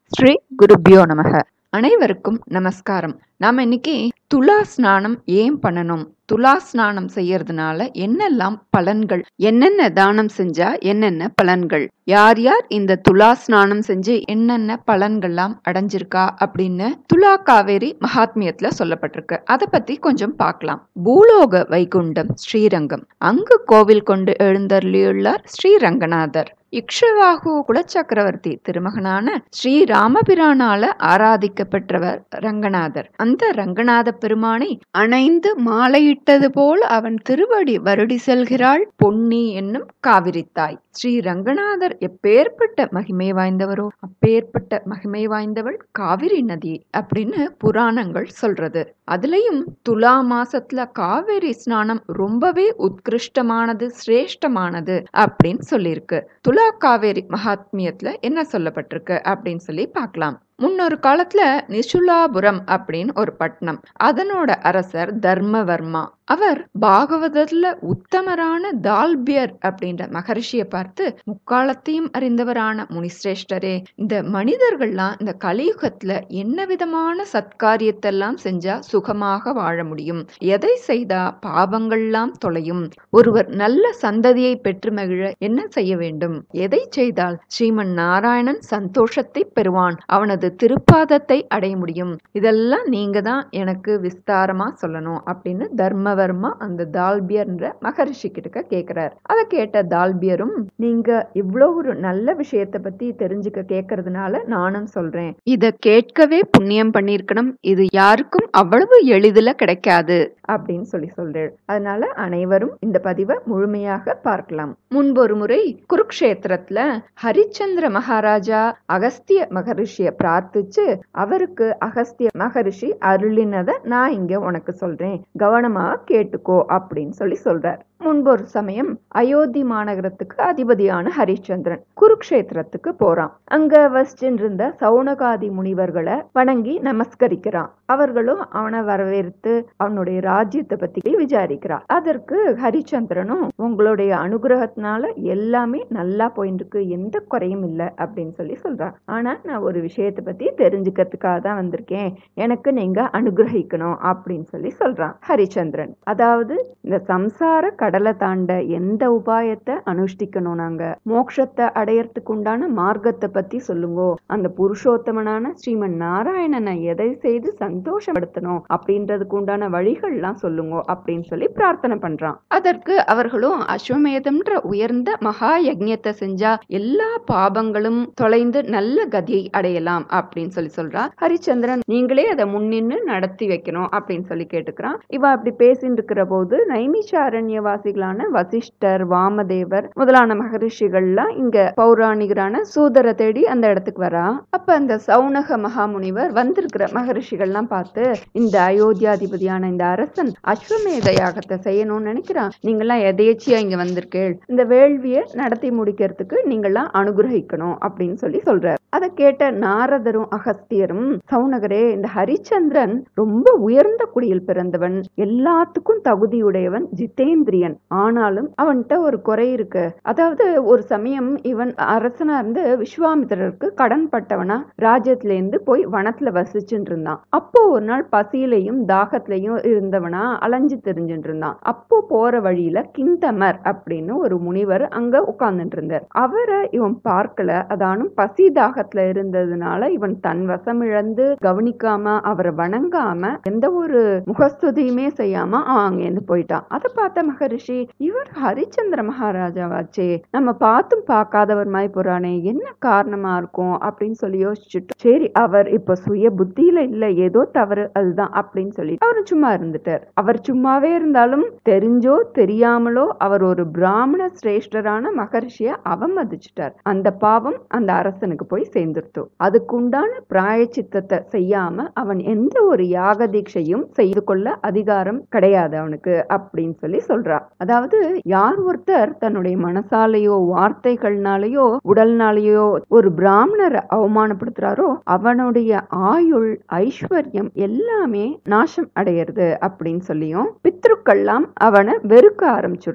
ஸ்ரீ குருபியோ நமக அனைவருக்கும் நமஸ்காரம் நாம இன்னைக்கு துலா ஸ்நானம் ஏன் பண்ணணும் துலா ஸ்நானம் செய்யறதுனால என்னெல்லாம் பலன்கள் என்னென்ன தானம் செஞ்சா என்னென்ன பலன்கள் யார் யார் இந்த துலா ஸ்நானம் செஞ்சு என்னென்ன பலன்கள்லாம் அடைஞ்சிருக்கா அப்படின்னு துலா காவேரி மகாத்மியத்துல சொல்லப்பட்டிருக்கு அதை பத்தி கொஞ்சம் பார்க்கலாம் பூலோக வைகுண்டம் ஸ்ரீரங்கம் அங்கு கோவில் கொண்டு எழுந்தருளியுள்ளார் ஸ்ரீரங்கநாதர் இக்ஷவாகு குலச்சக்கரவர்த்தி திருமகனான ஸ்ரீ ராமபிரானால ஆராதிக்கப்பெற்றவர் ரங்கநாதர் அந்த ரங்கநாத பெருமானை அணைந்து மாலையிட்டது போல் அவன் திருவடி வருடி செல்கிறாள் பொன்னி என்னும் காவிரித்தாய் ஸ்ரீ ரங்கநாதர் எப்பேற்பட்ட மகிமை வாய்ந்தவரோ அப்பேற்பட்ட மகிமை வாய்ந்தவள் காவிரி நதி அப்படின்னு புராணங்கள் சொல்றது அதுலயும் துலா மாசத்துல காவேரி ஸ்நானம் ரொம்பவே உத்கிருஷ்டமானது சிரேஷ்டமானது அப்படின்னு சொல்லியிருக்கு துலா காவேரி மகாத்மியத்துல என்ன சொல்லப்பட்டிருக்கு அப்படின்னு சொல்லி பார்க்கலாம் முன்னொரு காலத்துல நிசுலாபுரம் அப்படின்னு ஒரு பட்டணம் அதனோட அரசர் தர்மவர்மா அவர் பாகவதத்துல உத்தமரான தால்பியர் அப்படின்ற மகரிஷியை பார்த்து முக்காலத்தையும் அறிந்தவரான முனிசிரேஷ்டரே இந்த மனிதர்கள்லாம் இந்த கலியுகத்துல என்ன விதமான சத்காரியத்தெல்லாம் செஞ்சா சுகமாக வாழ முடியும் எதை செய்தா பாவங்கள்லாம் தொலையும் ஒருவர் நல்ல சந்ததியை பெற்று மகிழ என்ன செய்ய வேண்டும் எதை செய்தால் ஸ்ரீமன் நாராயணன் சந்தோஷத்தை பெறுவான் அவனது திருப்பாதத்தை அடைய முடியும் இதெல்லாம் நீங்க தான் எனக்கு விஸ்தாரமா சொல்லணும் அப்படின்னு தர்மவர்மா அந்த தால்பியர்ன்ற மகரிஷி கிட்ட கேக்குறார் அதை கேட்ட தால்பியரும் நீங்க இவ்வளோ ஒரு நல்ல விஷயத்தை பத்தி தெரிஞ்சுக்க கேட்கறதுனால நானும் சொல்றேன் இத கேட்கவே புண்ணியம் பண்ணிருக்கணும் இது யாருக்கும் அவ்வளவு எளிதில கிடைக்காது அப்படின்னு சொல்லி சொல்றேன் அதனால அனைவரும் இந்த பதிவை முழுமையாக பார்க்கலாம் முன்பொரு முறை குருக்ஷேத்திரத்துல ஹரிச்சந்திர மகாராஜா அகஸ்திய மகரிஷிய பிரார்த்திச்சு அவருக்கு அகஸ்திய மகரிஷி அருளினதை நான் இங்க உனக்கு சொல்றேன் கவனமா கேட்டுக்கோ அப்படின்னு சொல்லி சொல்றார் முன்பொரு சமயம் அயோத்தி மாநகரத்துக்கு அதிபதியான ஹரிச்சந்திரன் குருக்ஷேத்திரத்துக்கு போறான் அங்க வசிச்சிருந்த சவுனகாதி முனிவர்களை வணங்கி நமஸ்கரிக்கிறான் அவர்களும் அவனை வரவேற்று அவனுடைய ராஜ்யத்தை பத்தி விசாரிக்கிறான் அதற்கு ஹரிச்சந்திரனும் உங்களுடைய அனுகிரகத்தினால எல்லாமே நல்லா போயிட்டு இருக்கு எந்த குறையும் இல்லை அப்படின்னு சொல்லி சொல்றான் ஆனா நான் ஒரு விஷயத்தை பத்தி தெரிஞ்சுக்கிறதுக்காக தான் வந்திருக்கேன் எனக்கு நீங்க அனுகிரகிக்கணும் அப்படின்னு சொல்லி சொல்றான் ஹரிச்சந்திரன் அதாவது இந்த சம்சார கடலை தாண்ட எந்த உபாயத்தை அனுஷ்டிக்கணும் நாங்க மோட்சத்தை அடையறதுக்கு உண்டான மார்க்கத்தை பத்தி சொல்லுங்கோ அந்த புருஷோத்தமனான ஸ்ரீமன் நாராயணனை எதை செய்து சந்தோஷப்படுத்தணும் அப்படின்றதுக்கு உண்டான வழிகள்லாம் சொல்லுங்க அப்படின்னு சொல்லி பிரார்த்தனை பண்றான் அதற்கு அவர்களும் அஸ்வமேதம்ன்ற உயர்ந்த மகா யஜ்யத்தை செஞ்சா எல்லா பாபங்களும் தொலைந்து நல்ல கதியை அடையலாம் அப்படின்னு சொல்லி சொல்றா ஹரிச்சந்திரன் நீங்களே அதை முன்னின்னு நடத்தி வைக்கணும் அப்படின்னு சொல்லி கேட்டுக்கிறான் இவ அப்படி பேசிட்டு இருக்கிற போது நைமிஷாரண்ய வாசிகளான வசிஷ்டர் வாமதேவர் முதலான மகரிஷிகள்லாம் இங்க பௌராணிகரான சூதரை தேடி அந்த இடத்துக்கு வரா அப்ப அந்த சௌனக மகாமுனிவர் வந்திருக்கிற மகரிஷிகள்லாம் பார்த்து இந்த அயோத்தியாதிபதியான இந்த அரசன் அஸ்வமேத யாகத்தை செய்யணும்னு நினைக்கிறான் நீங்கெல்லாம் எதேச்சியா இங்க வந்திருக்கேள் இந்த வேள்வியை நடத்தி முடிக்கிறதுக்கு நீங்கெல்லாம் அனுகிரகிக்கணும் அப்படின்னு சொல்லி சொல்றாரு அதை கேட்ட நாரதரும் அகஸ்தியரும் சௌனகரே இந்த ஹரிச்சந்திரன் ரொம்ப உயர்ந்த குடியில் பிறந்தவன் எல்லாத்துக்கும் தகுதியுடையவன் ஜிதேந்திரியன் ஆனாலும் அவன்கிட்ட ஒரு குறை இருக்கு அதாவது ஒரு சமயம் இவன் அரசனா இருந்து விஸ்வாமித்திரருக்கு கடன் பட்டவனா ராஜ்யத்துல இருந்து போய் வனத்துல வசிச்சுட்டு இருந்தான் அப்போ ஒரு நாள் பசியிலையும் தாகத்திலையும் இருந்தவனா அலைஞ்சு தெரிஞ்சுட்டு இருந்தான் அப்போ போற வழியில கிந்தமர் அப்படின்னு ஒரு முனிவர் அங்க உட்கார்ந்துட்டு இருந்தார் அவரை இவன் பார்க்கல அதானும் பசி தாகத்துல இருந்ததுனால இவன் தன் வசம் இழந்து கவனிக்காம அவரை வணங்காம எந்த ஒரு முகஸ்துதியுமே செய்யாம அவன் அங்கேருந்து போயிட்டான் அதை பார்த்த மகரிஷி இவர் ஹரிச்சந்திர மகாராஜாவாச்சே நம்ம பார்த்தும் பார்க்காதவர் மாதிரி போறானே என்ன காரணமா இருக்கும் அப்படின்னு சொல்லி யோசிச்சுட்டு சரி அவர் இப்ப சுய புத்தியில இல்ல ஏதோ தவறு அதுதான் அப்படின்னு சொல்லி அவரு சும்மா இருந்துட்டார் அவர் சும்மாவே இருந்தாலும் தெரிஞ்சோ தெரியாமலோ அவர் ஒரு பிராமண சிரேஷ்டரான மகர்ஷிய அவமதிச்சிட்டார் அந்த பாவம் அந்த அரசனுக்கு போய் சேர்ந்துருத்தோ அதுக்குண்டான பிராயச்சித்தத்தை செய்யாம அவன் எந்த ஒரு யாக தீட்சையும் செய்து கொள்ள அதிகாரம் கிடையாது அவனுக்கு அப்படின்னு சொல்லி சொல்றா அதாவது யார் ஒருத்தர் தன்னுடைய மனசாலேயோ வார்த்தைகள்னாலேயோ உடல்னாலேயோ ஒரு பிராமணரை அவமானப்படுத்துறாரோ அவனுடைய ஆயுள் ஐஸ்வர்யம் எல்லாமே நாசம் அடையிறது அப்படின்னு சொல்லியும் பித்ருக்கள்லாம் அவனை வெறுக்க ஆரம்பிச்சுடுறா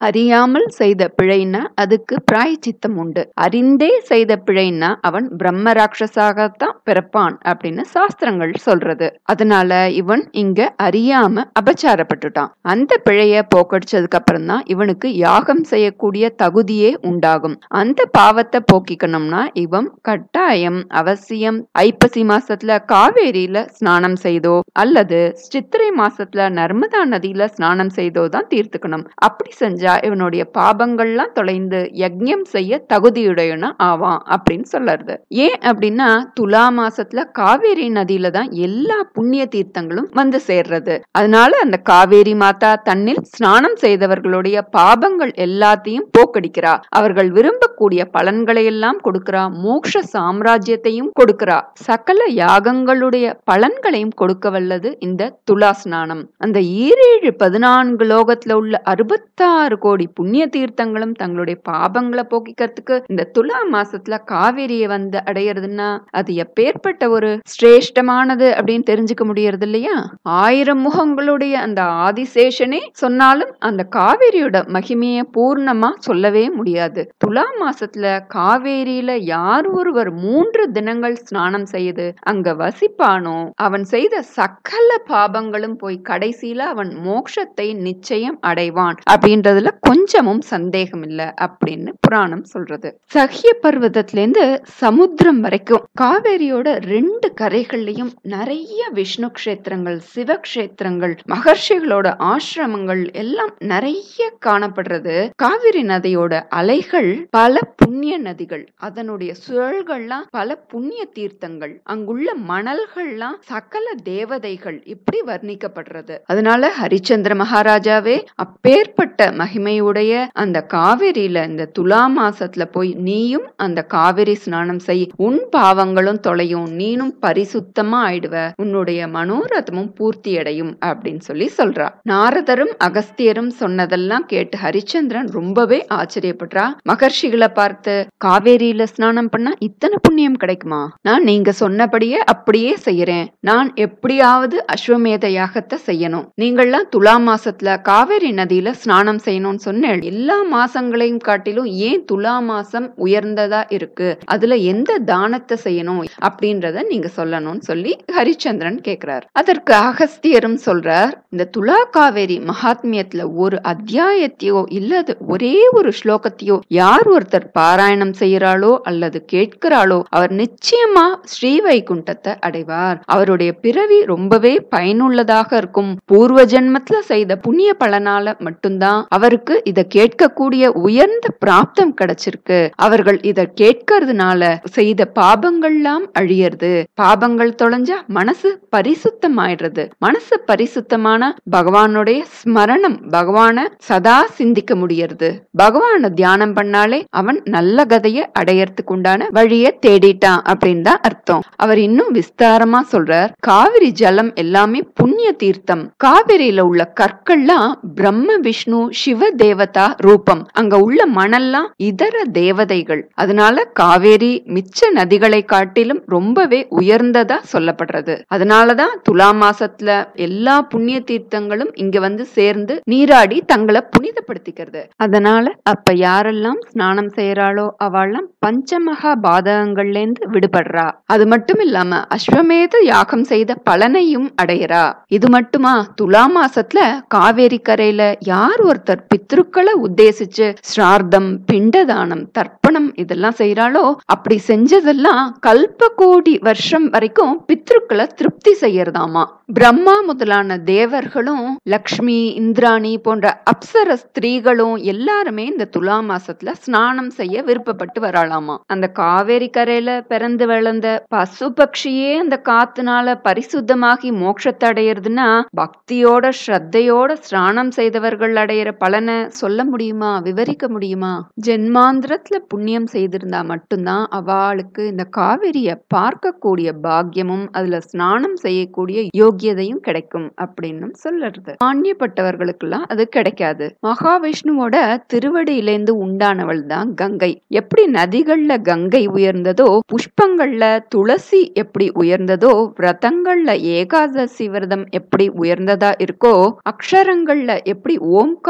அறியாமல் செய்த பிழைன்னா அதுக்கு பிராயச்சித்தம் உண்டு அறிந்தே செய்த பிழைன்னா அவன் பிரம்ம ராட்சசாகத்தான் பிறப்பான் அப்படின்னு சாஸ்திரங்கள் சொல்றது அதனால இவன் இங்க அறியாம அபச்சாரப்பட்டுட்டான் அந்த பிழைய போக்கடிச்சதுக்கு அப்புறம் தான் இவனுக்கு யாகம் செய்யக்கூடிய தகுதியே உண்டாகும் அந்த பாவத்தை போக்கிக்கணும்னா இவன் கட்டாயம் அவசியம் ஐப்பசி மாசத்துல காவேரியில ஸ்நானம் செய்தோ அல்லது சித்திரை மாசத்துல நர்மதா நதியில ஸ்நானம் செய்தோ தான் தீர்த்துக்கணும் அப்படி செஞ்சா இவனுடைய பாபங்கள்லாம் தொலைந்து யஜ்ஞம் செய்ய தகுதியுடையவனா ஆவான் அப்படின்னு சொல்லறது ஏன் அப்படின்னா துலா மாசத்துல காவேரி நதியில தான் எல்லா புண்ணிய தீர்த்தங்களும் வந்து சேர்றது அதனால அந்த காவேரி மாதா தன்னில் ஸ்நானம் செய்தவர்களுடைய பாபங்கள் எல்லாத்தையும் போக்கடிக்கிறா அவர்கள் விரும்பக்கூடிய பலன்களை எல்லாம் கொடுக்கிறா மோக்ஷ சாம்ராஜ்யத்தையும் கொடுக்கிறா சகல யாகங்களுடைய பலன்களையும் கொடுக்க வல்லது இந்த துலா ஸ்நானம் அந்த ஈரேழு பதினான்கு லோகத்துல உள்ள அறுபத்தாறு கோடி புண்ணிய தீர்த்தங்களும் தங்களுடைய பாபங்களை போக்கிக்கிறதுக்கு இந்த துலா மாசத்துல காவேரியை வந்து அடையிறதுன்னா அது எப்பேற்பட்ட ஒரு சிரேஷ்டமானது அப்படின்னு தெரிஞ்சுக்க முடியறது இல்லையா ஆயிரம் முகங்களுடைய அந்த ஆதிசேஷனே சொன்னாலும் அந்த காவேரியோட மகிமையை பூர்ணமா சொல்லவே முடியாது துலா மாசத்துல காவேரியில யார் ஒருவர் மூன்று தினங்கள் ஸ்நானம் செய்து அங்க வசிப்பானோ அவன் செய்த சகல பாபங்களும் போய் கடைசியில அவன் மோட்சத்தை நிச்சயம் அடைவான் அப்படின்றதுல கொஞ்சமும் சந்தேகம் இல்ல அப்படின்னு புராணம் சொல்றது சஹ்ய பர்வதத்துல இருந்து சமுத்திரம் வரைக்கும் காவேரியோட ரெண்டு கரைகள்லயும் நிறைய விஷ்ணு கஷேத்திரங்கள் சிவக்ஷேத்திரங்கள் மகர்ஷிகளோட ஆசிரமங்கள் எல்லாம் நிறைய காணப்படுறது காவிரி நதியோட அலைகள் பல புண்ணிய நதிகள் அதனுடைய சுழல்கள்லாம் பல புண்ணிய தீர்த்தங்கள் அங்குள்ள மணல்கள்லாம் சகல தேவதைகள் இப்படி வர்ணிக்கப்படுறது அதனால ஹரிச்சந்திர மகாராஜாவே அப்பேற்பட்ட மகிமையுடைய அந்த காவிரியில இந்த துலா மாசத்துல போய் நீயும் அந்த காவிரி ஸ்நானம் செய் உன் பாவங்களும் தொலையும் நீனும் பரிசுத்தமா ஆயிடுவ உன்னுடைய மனோரதமும் பூர்த்தி அடையும் அப்படின்னு சொல்லி சொல்றா நாரதரும் அகஸ்தியரும் சொன்னதெல்லாம் கேட்டு ஹரிச்சந்திரன் ரொம்பவே ஆச்சரியப்படுறா மகர்ஷிகளை பார்த்து காவேரியில ஸ்நானம் பண்ணா இத்தனை புண்ணியம் கிடைக்குமா நான் நீங்க சொன்னபடியே அப்படியே செய்யறேன் நான் எப்படியாவது அஸ்வமேத யாகத்தை செய்யணும் நீங்கள்லாம் துலா மாசத்துல காவேரி நதியில ஸ்நானம் செய்யணும்னு சொன்னேன் எல்லா மாசங்களையும் காட்டிலும் ஏன் துலா மாசம் உயர்ந்ததா இருக்கு அதுல எந்த தானத்தை செய்யணும் அப்படின்றத நீங்க சொல்லணும்னு சொல்லி ஹரிச்சந்திரன் கேக்குறார் அதற்கு அகஸ்தியரும் சொல்றார் இந்த துலா காவேரி மகாத்மியத்துல ஒரு அத்தியாயத்தையோ இல்லது ஒரே ஒரு ஸ்லோகத்தையோ யார் ஒருத்தர் பாராயணம் செய்யறாளோ அல்லது கேட்கிறாளோ அவர் நிச்சயமா ஸ்ரீவைகுண்டத்தை அடைவார் அவருடைய பிறவி ரொம்பவே பயனுள்ளதாக இருக்கும் பூர்வ ஜென்மத்துல செய்த புண்ணிய பலனால மட்டும்தான் அவருக்கு இத கேட்கக்கூடிய உயர்ந்த பிராப்தம் கிடைச்சிருக்கு அவர்கள் இத கேட்கறதுனால செய்த பாபங்கள்லாம் அழியறது பாபங்கள் தொலைஞ்சா மனசு பரிசுத்தமாயிடுறது மனசு பரிசுத்தமான பகவானுடைய ஸ்மரணம் பகவான சதா சிந்திக்க முடியறது பகவான தியானம் பண்ணாலே அவன் நல்ல கதைய அடையறதுக்கு உண்டான வழிய தேடிட்டான் அப்படின்னு தான் அர்த்தம் அவர் இன்னும் விஸ்தாரமா சொல்றார் காவிரி ஜலம் எல்லாமே புண்ணிய தீர்த்தம் காவிரியில உள்ள கற்கள்லாம் பிரம்ம விஷ்ணு சிவ தேவதா ரூபம் அங்க உள்ள மணல்லாம் இதர தேவதைகள் அதனால காவேரி மிச்ச நதிகளை காட்டிலும் ரொம்பவே உயர்ந்ததா சொல்லப்படுறது அதனாலதான் துலா மாசத்துல எல்லா புண்ணிய தீர்த்தங்களும் இங்க வந்து சேர்ந்து நீராடி தங்களை புனிதப்படுத்திக்கிறது அதனால அப்ப யாரெல்லாம் ஸ்நானம் செய்யறாளோ அவெல்லாம் பஞ்சமகா பாதகங்கள்ல இருந்து விடுபடுறா அது மட்டும் இல்லாம அஸ்வமேத யாகம் செய்த பலனையும் அடையறா இது மட்டுமா துலா மாசத்துல காவேரி கரையில யார் ஒருத்தர் பித்ருக்களை உத்தேசிச்சு ஸ்ரார்த்தம் பிண்டதானம் தர்ப்பணம் இதெல்லாம் செய்யறாளோ அப்படி செஞ்சதெல்லாம் கல்ப கோடி வருஷம் வரைக்கும் பித்ருக்களை திருப்தி செய்யறதாமா பிரம்மா முதலான தேவர்களும் லக்ஷ்மி இந்திராணி போன்ற அப்சர ஸ்திரீகளும் எல்லாருமே இந்த துலா மாசத்துல ஸ்நானம் செய்ய விருப்பப்பட்டு வராளாமா அந்த காவேரி கரையில பிறந்து வளர்ந்த பசு பக்ஷியே அந்த காத்துனால பரிசுத்தமாகி மோட்சத்தை அடையிறதுன்னா பக்தியோட ஸ்ரத்தையோட ஸ்நானம் செய்தவர்கள் அடையிற பலனை சொல்ல முடியுமா விவரிக்க முடியுமா ஜென்மாந்திரத்துல புண்ணியம் செய்திருந்தா மட்டும்தான் அவளுக்கு இந்த காவிரிய பார்க்கக்கூடிய பாக்கியமும் அதுல ஸ்நானம் செய்யக்கூடிய யோக்கியதையும் கிடைக்கும் அப்படின்னு சொல்லுறது மானியப்பட்டவர்களுக்கெல்லாம் அது கிடைக்காது மகாவிஷ்ணுவோட திருவடியிலேந்து உண்டானவள் தான் கங்கை எப்படி நதிகள்ல கங்கை உயர்ந்ததோ புஷ்பங்கள்ல துளசி எப்படி உயர்ந்ததோ விரதங்கள்ல ஏகாதசி விரதம் எப்படி உயர்ந்ததா இருக்கோ அக்ஷரங்கள்ல எப்படி ஓம்காரம்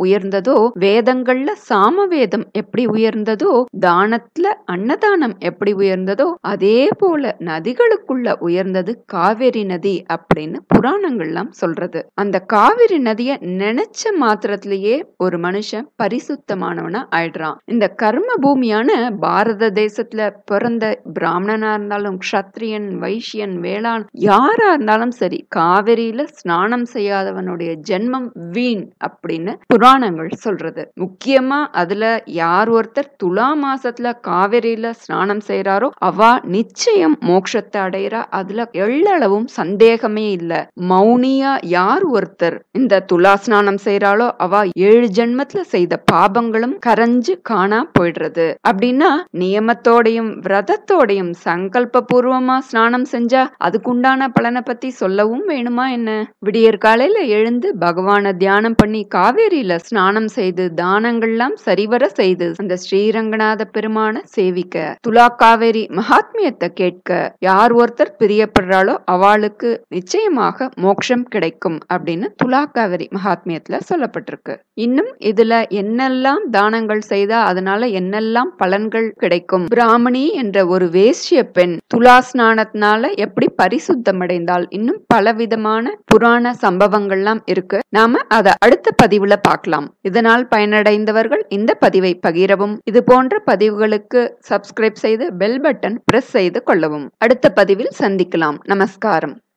உயர்ந்ததோ வேதங்கள்ல சாமவேதம் எப்படி உயர்ந்ததோ தானத்துல அன்னதானம் எப்படி உயர்ந்ததோ அதே போல நதிகளுக்குள்ள உயர்ந்தது காவேரி நதி அப்படின்னு புராணங்கள்லாம் சொல்றது அந்த காவிரி நதிய நினைச்ச மாத்திரத்திலேயே ஒரு மனுஷன் பரிசுத்தமானவனா ஆயிடுறான் இந்த கர்ம பூமியான பாரத தேசத்துல பிறந்த பிராமணனா இருந்தாலும் க்ஷத்ரியன் வைஷ்யன் வேளாண் யாரா இருந்தாலும் சரி காவிரியில ஸ்நானம் செய்யாதவனுடைய ஜென்மம் வீண் அப்படின்னு புராணங்கள் சொல்றது முக்கியமா அதுல யார் ஒருத்தர் துலா மாசத்துல காவிரியில ஸ்நானம் செய்யறாரோ அவ நிச்சயம் மோட்சத்தை அடையிறா அதுல எள்ளளவும் சந்தேகமே இல்ல மௌனியா யார் ஒருத்தர் இந்த துலா ஸ்நானம் செய்யறாளோ அவ ஏழு ஜென்மத்துல செய்த பாபங்களும் கரைஞ்சு காணா போயிடுறது அப்படின்னா நியமத்தோடையும் விரதத்தோடையும் சங்கல்ப பூர்வமா ஸ்நானம் செஞ்சா அதுக்குண்டான பலனை பத்தி சொல்லவும் வேணுமா என்ன விடியற் காலையில எழுந்து பகவான தியானம் பண்ணி காவேரியில ஸ்நானம் செய்து தானங்கள்லாம் சரிவர செய்து அந்த ஸ்ரீரங்கநாத பெருமான சேவிக்க துலா காவேரி மகாத்மியத்தை கேட்க யார் ஒருத்தர் பிரியப்படுறாளோ அவளுக்கு நிச்சயமாக மோட்சம் கிடைக்கும் அப்படின்னு துலா காவேரி மகாத்மியத்துல சொல்லப்பட்டிருக்கு இன்னும் இதுல என்னெல்லாம் தானங்கள் செய்தா அதனால என்னெல்லாம் பலன்கள் கிடைக்கும் பிராமணி என்ற ஒரு வேஷ்ய பெண் துலா ஸ்நானத்தினால எப்படி பரிசுத்தம் அடைந்தால் இன்னும் பலவிதமான புராண சம்பவங்கள்லாம் இருக்கு நாம அத அடுத்த பதிவுல பார்க்கலாம் இதனால் பயனடைந்தவர்கள் இந்த பதிவை பகிரவும் இது போன்ற பதிவுகளுக்கு சப்ஸ்கிரைப் செய்து பெல் பட்டன் பிரஸ் செய்து கொள்ளவும் அடுத்த பதிவில் சந்திக்கலாம் நமஸ்காரம்